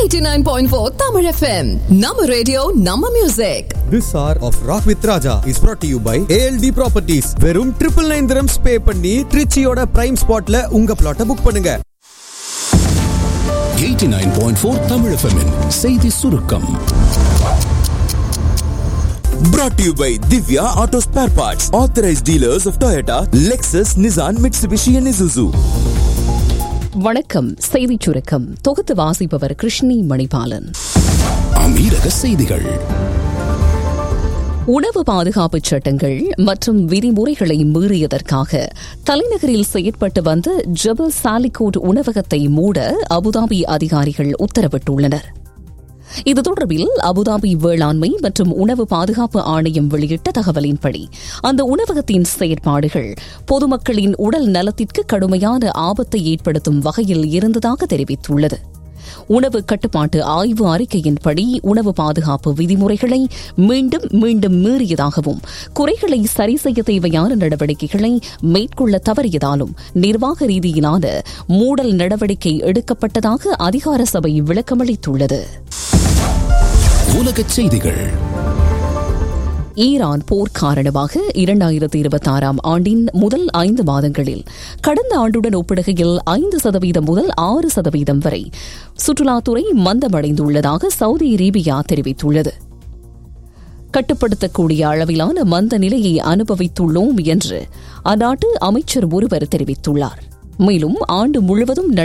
89.4 Tamil FM. Nama radio, Nama music. This hour of Rock with Raja is brought to you by ALD Properties. வெறும் triple nine terms pay பண்ணி ட்ரிச்சியோட prime ஸ்பாட்ல உங்க பிளாட்டை book பண்ணுங்க 89.4 Tamil FM -இன் செய்தி சுருக்கம் Brought to you by Divya Auto Spare Parts, authorized dealers of Toyota, Lexus, Nissan, Mitsubishi, and Isuzu. வணக்கம் செய்திச் சுருக்கம் தொகுத்து வாசிப்பவர் கிருஷ்ணி மணிபாலன் அமீரக செய்திகள் உணவு பாதுகாப்பு சட்டங்கள் மற்றும் விதிமுறைகளை மீறியதற்காக தலைநகரில் செயற்பட்டு வந்த ஜபல் சாலிகோட் உணவகத்தை மூட அபுதாபி அதிகாரிகள் உத்தரவிட்டுள்ளனர் இது தொடர்பில் அபுதாபி வேளாண்மை மற்றும் உணவு பாதுகாப்பு ஆணையம் வெளியிட்ட தகவலின்படி அந்த உணவகத்தின் செயற்பாடுகள் பொதுமக்களின் உடல் நலத்திற்கு கடுமையான ஆபத்தை ஏற்படுத்தும் வகையில் இருந்ததாக தெரிவித்துள்ளது உணவு கட்டுப்பாட்டு ஆய்வு அறிக்கையின்படி உணவு பாதுகாப்பு விதிமுறைகளை மீண்டும் மீண்டும் மீறியதாகவும் குறைகளை சரி செய்ய தேவையான நடவடிக்கைகளை மேற்கொள்ள தவறியதாலும் நிர்வாக ரீதியிலான மூடல் நடவடிக்கை எடுக்கப்பட்டதாக அதிகார சபை விளக்கமளித்துள்ளது உலகச் செய்திகள் ஈரான் போர் காரணமாக இரண்டாயிரத்தி இருபத்தி ஆறாம் ஆண்டின் முதல் ஐந்து மாதங்களில் கடந்த ஆண்டுடன் ஒப்பிடுகையில் ஐந்து சதவீதம் முதல் ஆறு சதவீதம் வரை சுற்றுலாத்துறை மந்தமடைந்துள்ளதாக சவுதி அரேபியா தெரிவித்துள்ளது கட்டுப்படுத்தக்கூடிய அளவிலான மந்த நிலையை அனுபவித்துள்ளோம் என்று அந்நாட்டு அமைச்சர் ஒருவர் தெரிவித்துள்ளார் மேலும் ஆண்டு முழுவதும்